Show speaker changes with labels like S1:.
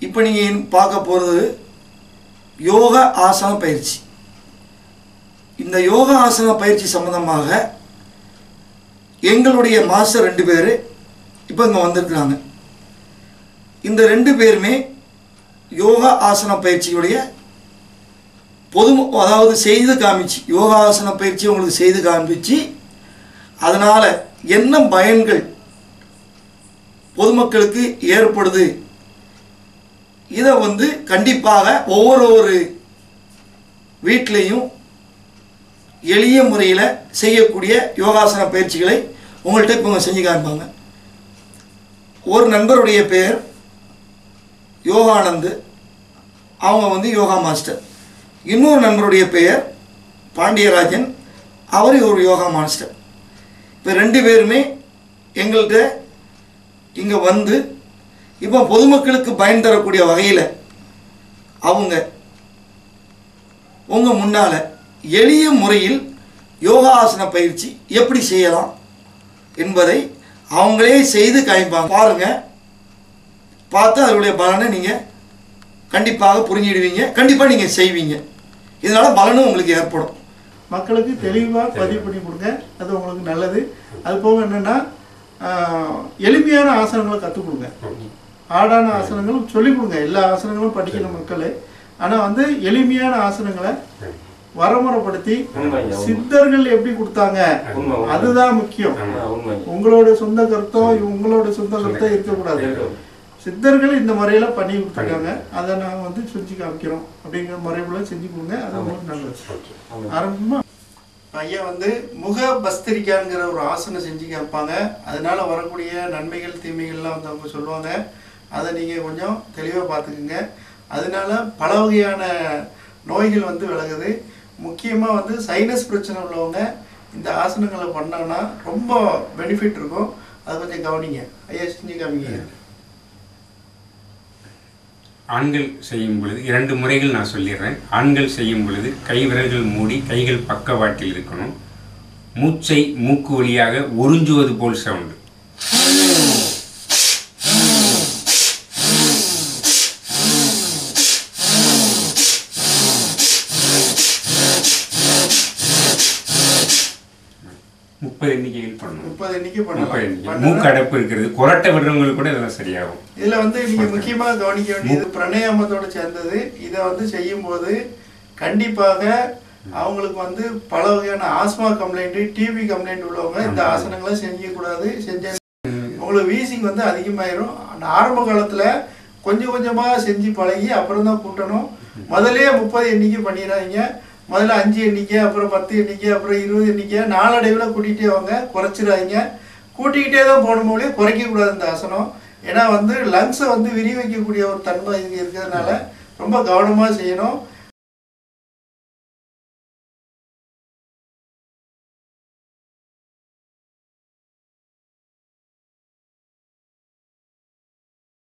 S1: இப்போ நீங்கள் பார்க்க போகிறது யோகா ஆசன பயிற்சி இந்த யோகா ஆசன பயிற்சி சம்மந்தமாக எங்களுடைய மாஸ்டர் ரெண்டு பேர் இப்போ இங்கே வந்திருக்கிறாங்க இந்த ரெண்டு பேருமே யோகா ஆசன பயிற்சியுடைய பொது அதாவது செய்து காமிச்சு யோகாசன பயிற்சி உங்களுக்கு செய்து காமிச்சு அதனால் என்ன பயன்கள் பொதுமக்களுக்கு ஏற்படுது இதை வந்து கண்டிப்பாக ஒவ்வொரு ஒரு வீட்லேயும் எளிய முறையில் செய்யக்கூடிய யோகாசன பயிற்சிகளை உங்கள்கிட்ட இப்போ இவங்க செஞ்சு காமிப்பாங்க ஒரு நண்பருடைய பெயர் யோகானந்து அவங்க வந்து யோகா மாஸ்டர் இன்னொரு நண்பருடைய பெயர் பாண்டியராஜன் அவர் ஒரு யோகா மாஸ்டர் இப்போ ரெண்டு பேருமே எங்கள்கிட்ட இங்கே வந்து இப்போ பொதுமக்களுக்கு பயன் தரக்கூடிய வகையில் அவங்க உங்கள் முன்னால் எளிய முறையில் யோகாசன பயிற்சி எப்படி செய்யலாம் என்பதை அவங்களே செய்து காமிப்பாங்க பாருங்கள் பார்த்து அதனுடைய பலனை நீங்கள் கண்டிப்பாக புரிஞ்சிடுவீங்க கண்டிப்பாக நீங்கள் செய்வீங்க இதனால் பலனும் உங்களுக்கு ஏற்படும்
S2: மக்களுக்கு தெளிவாக பதிவு பண்ணி கொடுங்க அது உங்களுக்கு நல்லது அது போக என்னென்னா எளிமையான ஆசனங்களை கற்றுக் கொடுங்க ஆடான ஆசனங்களும் சொல்லிக் கொடுங்க எல்லா ஆசனங்களும் படிக்கணும் மக்கள் ஆனால் வந்து எளிமையான ஆசனங்களை வரமுறைப்படுத்தி
S3: உண்மைங்க, உண்மை.
S2: சித்தர்கள் எப்படி கொடுத்தாங்க
S3: உண்மை, உண்மை.
S2: அதுதான் முக்கியம்
S3: ஆமா, உண்மை.
S2: உங்களோட சொந்த கருத்தோ உங்களோட சொந்த கருத்தோ இருக்கக்கூடாது
S3: இருக்கணும்.
S2: சித்தர்கள் இந்த முறையில பண்ணி கொடுத்துருக்காங்க அதை நாங்கள் வந்து செஞ்சு காமிக்கிறோம் அப்படிங்கிற முறையில் செஞ்சு கொடுங்க அது உங்களுக்கு நல்லது
S3: ஓகே. ஆமா.
S2: ஆரம்பமா ஐயா வந்து முக பஸ்திரிக்காங்கிற ஒரு ஆசனம் செஞ்சு கேட்பாங்க அதனால வரக்கூடிய நன்மைகள் தீமைகள்லாம் வந்து அவங்க சொல்லுவாங்க அதை நீங்கள் கொஞ்சம் தெளிவாக பார்த்துக்குங்க அதனால பல வகையான நோய்கள் வந்து விலகுது முக்கியமாக வந்து சைனஸ் பிரச்சனை உள்ளவங்க இந்த ஆசனங்களை பண்ணோன்னா ரொம்ப பெனிஃபிட் இருக்கும் அதை கொஞ்சம் கவனிங்க ஐயா செஞ்சு காமிங்க
S4: ஆண்கள் செய்யும் பொழுது இரண்டு முறைகள் நான் சொல்லிடுறேன் ஆண்கள் செய்யும் பொழுது கை விரல்கள் மூடி கைகள் பக்கவாட்டில் இருக்கணும் மூச்சை மூக்கு வழியாக உறிஞ்சுவது போல் சவுண்டு முப்பது எண்ணிக்கைகள் பண்ணணும்
S2: முப்பது எண்ணிக்கை
S4: முப்பது
S2: பண்ணலாம்
S4: எண்ணிக்கை
S2: பண்ணுனா-
S4: மூக்கு அடைப்பு இருக்கிறது குரட்டை விடுறவங்களுக்கு கூட இதெல்லாம் சரியாகும்
S2: இதுல வந்து நீங்க முக்கியமா கவனிக்க வேண்டியது பிரணயாமத்தோட சேர்ந்தது இதை வந்து செய்யும்போது கண்டிப்பாக அவங்களுக்கு வந்து பல வகையான ஆஸ்மா கம்ப்ளைண்ட் டிபி கம்ப்ளைண்ட் உள்ளவங்க இந்த ஆசனங்களை செஞ்சக்கூடாது செஞ்ச உங்களுக்கு வீசிங் வந்து அதிகமாயிரும் அந்த ஆரம்ப காலத்துல கொஞ்சம் கொஞ்சமா செஞ்சு பழகி அப்புறம் தான் கூட்டணும் முதல்லயே முப்பது எண்ணிக்கை பண்ணிடுறாங்க முதல்ல அஞ்சு எண்ணிக்கை அப்புறம் பத்து எண்ணிக்கை அப்புறம் இருபது எண்ணிக்கை நாளடைவில் கூட்டிகிட்டே வாங்க குறைச்சிடாதீங்க கூட்டிக்கிட்டே தான் போகணும் மொழியே குறைக்கக்கூடாது இந்த ஆசனம் ஏன்னா வந்து லங்ஸை வந்து விரிவைக்கக்கூடிய ஒரு தன்மை இது இருக்கிறதுனால ரொம்ப கவனமாக செய்யணும்